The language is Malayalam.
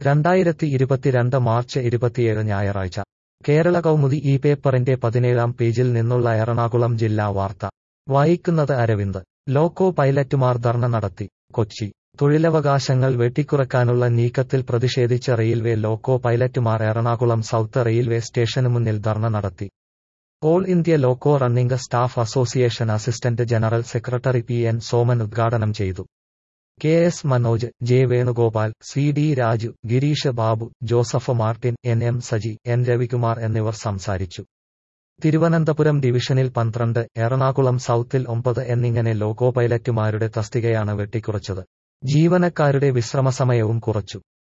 രണ്ടായിരത്തി ഇരുപത്തിരണ്ട് മാർച്ച് ഇരുപത്തിയേഴ് ഞായറാഴ്ച കേരള കൗമുദി ഈ പേപ്പറിന്റെ പതിനേഴാം പേജിൽ നിന്നുള്ള എറണാകുളം ജില്ലാ വാർത്ത വായിക്കുന്നത് അരവിന്ദ് ലോക്കോ പൈലറ്റുമാർ ധർണ നടത്തി കൊച്ചി തൊഴിലവകാശങ്ങൾ വെട്ടിക്കുറക്കാനുള്ള നീക്കത്തിൽ പ്രതിഷേധിച്ച് റെയിൽവേ ലോക്കോ പൈലറ്റുമാർ എറണാകുളം സൗത്ത് റെയിൽവേ സ്റ്റേഷന് മുന്നിൽ ധർണ നടത്തി all India loco running staff association assistant general secretary P N Soman ഉദ്ഘാടനം ചെയ്തു K S Manoj J Venugopal C D Raju Girish Babu Joseph Martin N M Saji N Ravikumar എന്നിവർ സംസാരിച്ചു തിരുവനന്തപുരം ഡിവിഷനിൽ പന്ത്രണ്ട് എറണാകുളം സൗത്തിൽ ഒമ്പത് എന്നിങ്ങനെ ലോക്കോ പൈലറ്റുമാരുടെ തസ്തികയാണ് വെട്ടിക്കുറച്ചത് ജീവനക്കാരുടെ വിശ്രമസമയവും കുറച്ചു